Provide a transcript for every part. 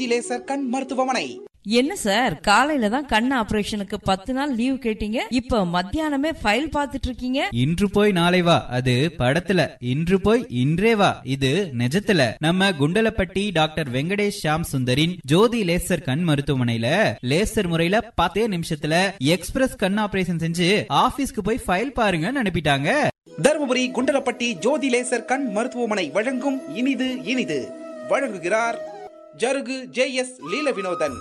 ஜோதி laser கண் மருத்துவமனை என்ன சார் காலையில தான் கண் ஆபரேஷனுக்கு பத்து நாள் லீவ் கேட்டீங்க இப்ப மத்தியானமே ஃபைல் பார்த்துட்டு இருக்கீங்க இன்று போய் நாளை வா அது படத்துல இன்று போய் இன்றே வா இது நிஜத்துல நம்ம குண்டலப்பட்டி டாக்டர் வெங்கடேஷ் ஷாம் சுந்தரின் ஜோதி லேசர் கண் மருத்துவமனையில லேசர் முறையில பத்தே நிமிஷத்துல எக்ஸ்பிரஸ் கண் ஆபரேஷன் செஞ்சு ஆபீஸ்க்கு போய் ஃபைல் பாருங்கன்னு அனுப்பிட்டாங்க தருமபுரி குண்டலப்பட்டி ஜோதி லேசர் கண் மருத்துவமனை வழங்கும் இனிது இனிது வழங்குகிறார் ஜருகு ஜே எஸ் லீல வினோதன்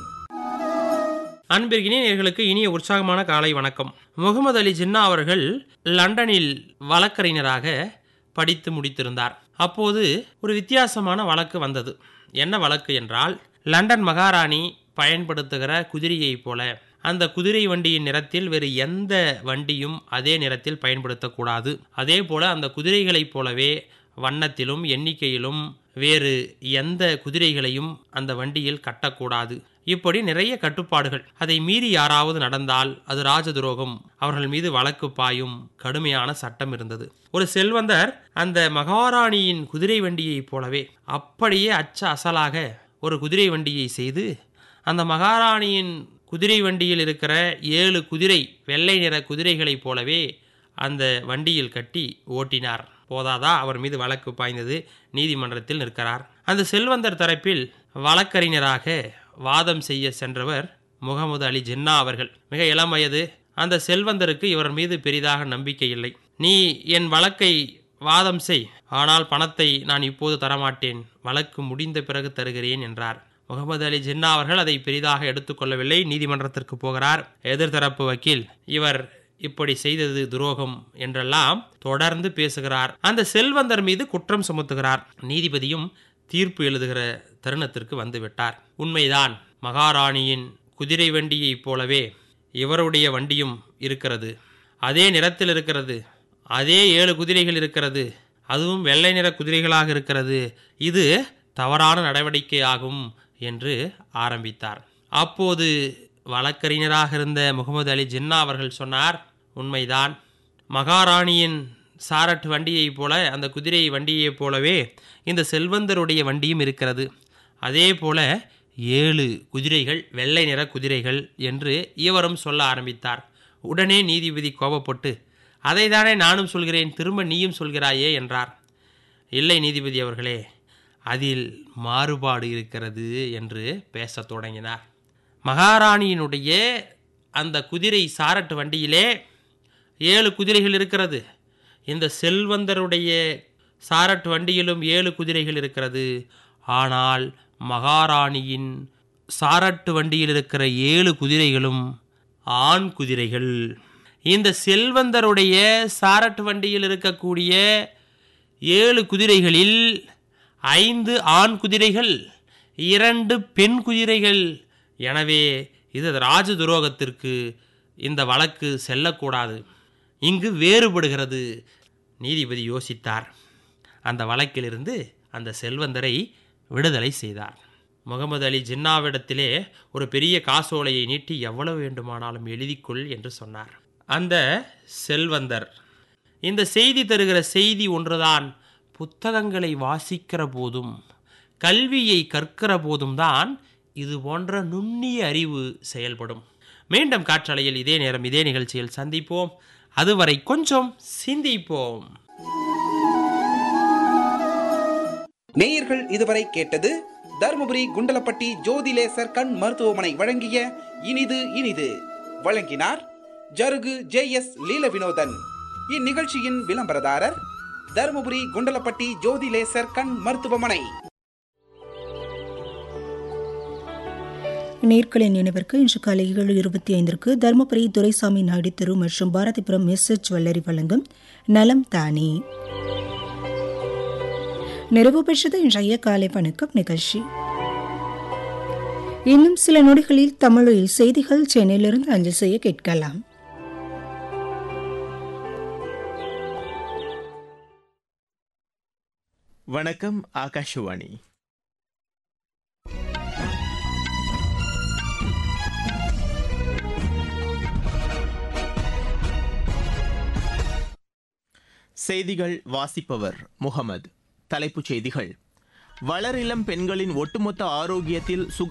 அன்பிற்கினியர்களுக்கு இனிய உற்சாகமான காலை வணக்கம் முகமது அலி ஜின்னா அவர்கள் லண்டனில் வழக்கறிஞராக படித்து முடித்திருந்தார் அப்போது ஒரு வித்தியாசமான வழக்கு வந்தது என்ன வழக்கு என்றால் லண்டன் மகாராணி பயன்படுத்துகிற குதிரையைப் போல அந்த குதிரை வண்டியின் நிறத்தில் வேறு எந்த வண்டியும் அதே நிறத்தில் பயன்படுத்தக்கூடாது அதே போல அந்த குதிரைகளைப் போலவே வண்ணத்திலும் எண்ணிக்கையிலும் வேறு எந்த குதிரைகளையும் அந்த வண்டியில் கட்டக்கூடாது இப்படி நிறைய கட்டுப்பாடுகள் அதை மீறி யாராவது நடந்தால் அது ராஜ துரோகம் அவர்கள் மீது வழக்கு பாயும் கடுமையான சட்டம் இருந்தது ஒரு செல்வந்தர் அந்த மகாராணியின் குதிரை வண்டியைப் போலவே அப்படியே அச்ச அசலாக ஒரு குதிரை வண்டியை செய்து அந்த மகாராணியின் குதிரை வண்டியில் இருக்கிற ஏழு குதிரை வெள்ளை நிற குதிரைகளைப் போலவே அந்த வண்டியில் கட்டி ஓட்டினார் போதாதா அவர் மீது வழக்கு பாய்ந்தது நீதிமன்றத்தில் நிற்கிறார் அந்த செல்வந்தர் தரப்பில் வழக்கறிஞராக வாதம் செய்ய சென்றவர் முகமது அலி ஜின்னா அவர்கள் மிக இளம் வயது அந்த செல்வந்தருக்கு இவர் மீது பெரிதாக நம்பிக்கை இல்லை நீ என் வழக்கை வாதம் செய் ஆனால் பணத்தை நான் இப்போது தரமாட்டேன் வழக்கு முடிந்த பிறகு தருகிறேன் என்றார் முகமது அலி ஜின்னா அவர்கள் அதை பெரிதாக எடுத்துக்கொள்ளவில்லை நீதிமன்றத்திற்கு போகிறார் எதிர்தரப்பு வக்கீல் இவர் இப்படி செய்தது துரோகம் என்றெல்லாம் தொடர்ந்து பேசுகிறார் அந்த செல்வந்தர் மீது குற்றம் சுமத்துகிறார் நீதிபதியும் தீர்ப்பு எழுதுகிற தருணத்திற்கு வந்துவிட்டார் உண்மைதான் மகாராணியின் குதிரை வண்டியைப் போலவே இவருடைய வண்டியும் இருக்கிறது அதே நிறத்தில் இருக்கிறது அதே ஏழு குதிரைகள் இருக்கிறது அதுவும் வெள்ளை நிற குதிரைகளாக இருக்கிறது இது தவறான நடவடிக்கை ஆகும் என்று ஆரம்பித்தார் அப்போது வழக்கறிஞராக இருந்த முகமது அலி ஜின்னா அவர்கள் சொன்னார் உண்மைதான் மகாராணியின் சாரட் வண்டியைப் போல அந்த குதிரை வண்டியைப் போலவே இந்த செல்வந்தருடைய வண்டியும் இருக்கிறது அதே போல ஏழு குதிரைகள் வெள்ளை நிற குதிரைகள் என்று இவரும் சொல்ல ஆரம்பித்தார் உடனே நீதிபதி கோபப்பட்டு அதை தானே நானும் சொல்கிறேன் திரும்ப நீயும் சொல்கிறாயே என்றார் இல்லை நீதிபதி அவர்களே அதில் மாறுபாடு இருக்கிறது என்று பேசத் தொடங்கினார் மகாராணியினுடைய அந்த குதிரை சாரட்டு வண்டியிலே ஏழு குதிரைகள் இருக்கிறது இந்த செல்வந்தருடைய சாரட் வண்டியிலும் ஏழு குதிரைகள் இருக்கிறது ஆனால் மகாராணியின் சாரட்டு வண்டியில் இருக்கிற ஏழு குதிரைகளும் ஆண் குதிரைகள் இந்த செல்வந்தருடைய சாரட்டு வண்டியில் இருக்கக்கூடிய ஏழு குதிரைகளில் ஐந்து ஆண் குதிரைகள் இரண்டு பெண் குதிரைகள் எனவே இது ராஜ துரோகத்திற்கு இந்த வழக்கு செல்லக்கூடாது இங்கு வேறுபடுகிறது நீதிபதி யோசித்தார் அந்த வழக்கிலிருந்து அந்த செல்வந்தரை விடுதலை செய்தார் முகமது அலி ஜின்னாவிடத்திலே ஒரு பெரிய காசோலையை நீட்டி எவ்வளவு வேண்டுமானாலும் எழுதிக்கொள் என்று சொன்னார் அந்த செல்வந்தர் இந்த செய்தி தருகிற செய்தி ஒன்றுதான் புத்தகங்களை வாசிக்கிற போதும் கல்வியை கற்கிற போதும் தான் இது போன்ற நுண்ணிய அறிவு செயல்படும் மீண்டும் காற்றலையில் இதே நேரம் இதே நிகழ்ச்சியில் சந்திப்போம் அதுவரை கொஞ்சம் சிந்திப்போம் நேயர்கள் இதுவரை கேட்டது தருமபுரி குண்டலப்பட்டி ஜோதி லேசர் கண் மருத்துவமனை வழங்கிய இனிது இனிது வழங்கினார் ஜருகு ஜே எஸ் லீல வினோதன் இந்நிகழ்ச்சியின் விளம்பரதாரர் தருமபுரி குண்டலப்பட்டி ஜோதி லேசர் கண் மருத்துவமனை நேர்களின் நினைவிற்கு இன்று காலை ஏழு இருபத்தி ஐந்திற்கு தருமபுரி துரைசாமி நாயுடு தெரு மற்றும் பாரதிபுரம் எஸ் ஜுவல்லரி வழங்கும் நலம் தானே நிறைவு பெற்றது இன்றைய காலை வணக்கம் நிகழ்ச்சி இன்னும் சில நொடிகளில் தமிழில் செய்திகள் சென்னையிலிருந்து அஞ்சல் செய்ய கேட்கலாம் வணக்கம் ஆகாஷவாணி செய்திகள் வாசிப்பவர் முகமது தலைப்புச் செய்திகள் வளரிளம் பெண்களின் ஒட்டுமொத்த ஆரோக்கியத்தில் சுக